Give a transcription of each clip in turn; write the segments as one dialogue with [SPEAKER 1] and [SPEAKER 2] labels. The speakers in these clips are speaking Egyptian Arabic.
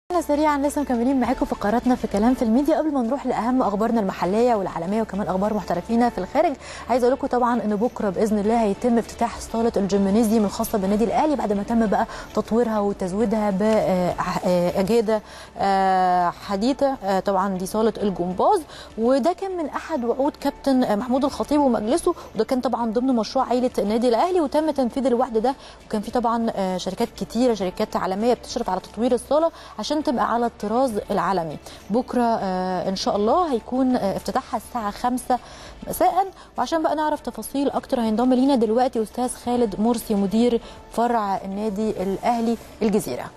[SPEAKER 1] احنا سريعا لسه مكملين معاكم فقراتنا في كلام في الميديا قبل ما نروح لاهم اخبارنا المحليه والعالميه وكمان اخبار محترفينا في الخارج عايز اقول لكم طبعا ان بكره باذن الله هيتم افتتاح صاله الجيمنازيوم الخاصه بالنادي الاهلي بعد ما تم بقى تطويرها وتزويدها باجهزه حديثه طبعا دي صاله الجمباز وده كان من احد وعود كابتن محمود الخطيب ومجلسه وده كان طبعا ضمن مشروع عائله النادي الاهلي وتم تنفيذ الوعد ده وكان في طبعا شركات كتيره شركات عالميه بتشرف على تطوير الصاله عشان تبقى على الطراز العالمي بكره آه ان شاء الله هيكون آه افتتاحها الساعه 5 مساء وعشان بقى نعرف تفاصيل اكتر هينضم لينا دلوقتي استاذ خالد مرسي مدير فرع النادي الاهلي الجزيره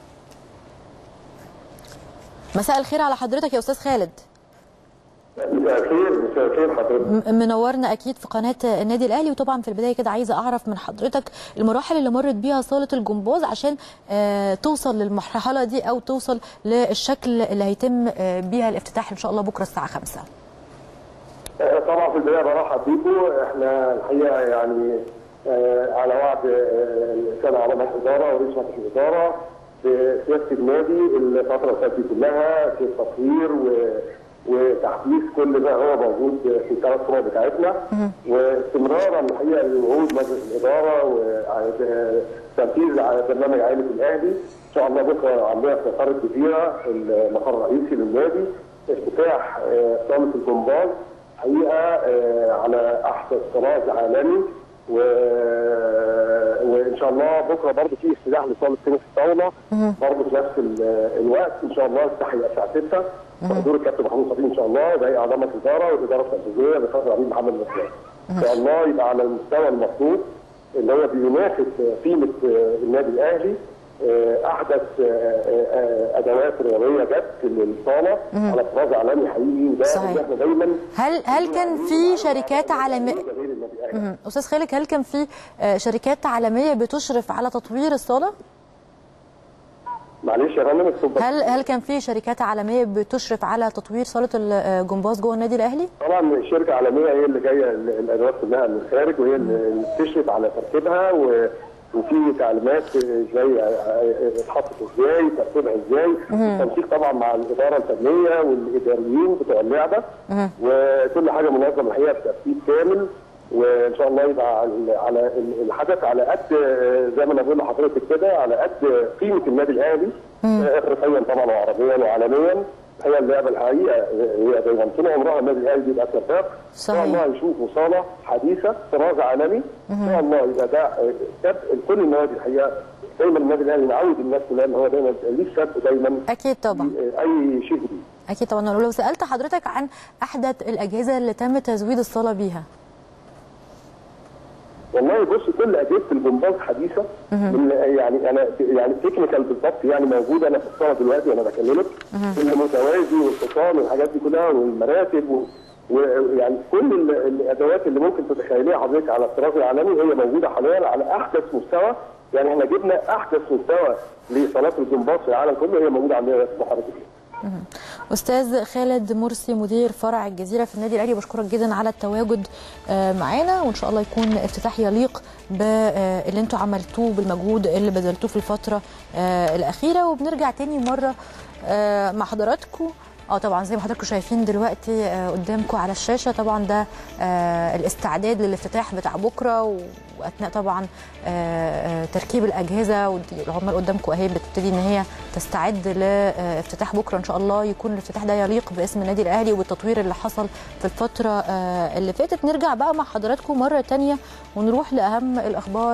[SPEAKER 1] مساء الخير على حضرتك يا استاذ خالد
[SPEAKER 2] مساء الخير مساء الخير حضرتك
[SPEAKER 1] منورنا اكيد في قناه النادي الاهلي وطبعا في البدايه كده عايزه اعرف من حضرتك المراحل اللي مرت بيها صاله الجمباز عشان آه توصل للمرحله دي او توصل للشكل اللي هيتم آه بيها الافتتاح ان شاء الله بكره الساعه 5
[SPEAKER 2] طبعا في البدايه برحب بيكم احنا الحقيقه يعني آه على وعد السيد اعضاء مجلس الاداره ورئيس مجلس الاداره بسياسه النادي الفتره اللي فاتت كلها في التطوير و وتحديث كل ده هو موجود في الثلاث فروع بتاعتنا واستمرارا الحقيقه لوعود مجلس الاداره وتنفيذ على برنامج عائله الاهلي ان شاء الله بكره عندنا في مقر الجزيره المقر الرئيسي للنادي افتتاح صاله الجمباز حقيقه على احدث طراز عالمي و... وان شاء الله بكره برضه في افتتاح لصاله تنس الطاوله برضه في نفس الوقت ان شاء الله افتتاح هيبقى الساعه 6 بحضور الكابتن محمود صفي ان شاء الله باقي اعضاء مجلس الاداره والاداره التنفيذيه بقياده العميد محمد مسلم ان شاء الله يبقى على المستوى المطلوب اللي هو بينافس قيمه النادي الاهلي احدث ادوات رياضيه جت للصاله على طراز عالمي حقيقي وده
[SPEAKER 1] صحيح.
[SPEAKER 2] احنا دايما
[SPEAKER 1] هل هل كان في شركات عالميه استاذ خالد هل كان في شركات عالميه بتشرف على تطوير الصاله؟
[SPEAKER 2] معلش يا فندم الصوت
[SPEAKER 1] هل هل كان في شركات عالميه بتشرف على تطوير صاله الجمباز جوه النادي الاهلي؟
[SPEAKER 2] طبعا شركه عالميه هي اللي جايه الادوات كلها من الخارج وهي اللي بتشرف على تركيبها و وفي تعليمات ازاي اتحطت ازاي ترتيبها ازاي التنسيق طبعا مع الاداره الفنيه والاداريين بتوع اللعبه وكل حاجه منظمه الحقيقه بترتيب كامل وان شاء الله يبقى على الحدث على قد زي ما انا بقول لحضرتك كده على قد قيمه النادي الاهلي افريقيا طبعا وعربيا وعالميا هي اللعبه الحقيقه هي دايما طول عمرها النادي الاهلي بيبقى سباق ان شاء الله هنشوفوا صاله حديثه طراز عالمي ان شاء الله يبقى ده كل النوادي الحقيقه دايما النادي الاهلي نعود الناس كلها ان هو دايما ليه سبق دايما
[SPEAKER 1] اكيد طبعا
[SPEAKER 2] اي شيء جديد
[SPEAKER 1] اكيد طبعا لو سالت حضرتك عن احدث الاجهزه اللي تم تزويد الصاله بيها
[SPEAKER 2] والله بص كل اجهزه الجمباز حديثه من يعني انا يعني تكنيكال بالظبط يعني موجوده انا في الصاله دلوقتي وانا بكلمك المتوازي والحصان والحاجات دي كلها والمراتب ويعني كل الادوات اللي ممكن تتخيليها حضرتك على الطراز العالمي هي موجوده حاليا على احدث مستوى يعني احنا جبنا احدث مستوى لصالات الجمباز في العالم كله هي موجوده عندنا في بحر
[SPEAKER 1] استاذ خالد مرسي مدير فرع الجزيره في النادي الاهلي بشكرك جدا على التواجد معانا وان شاء الله يكون افتتاح يليق باللي انتم عملتوه بالمجهود اللي بذلتوه في الفتره الاخيره وبنرجع تاني مره مع حضراتكم اه طبعا زي ما حضراتكم شايفين دلوقتي آه قدامكم على الشاشه طبعا ده آه الاستعداد للافتتاح بتاع بكره واثناء طبعا آه تركيب الاجهزه والعمال قدامكم اهي بتبتدي ان هي تستعد لافتتاح بكره ان شاء الله يكون الافتتاح ده يليق باسم النادي الاهلي والتطوير اللي حصل في الفتره اللي فاتت نرجع بقى مع حضراتكم مره ثانيه ونروح لاهم الاخبار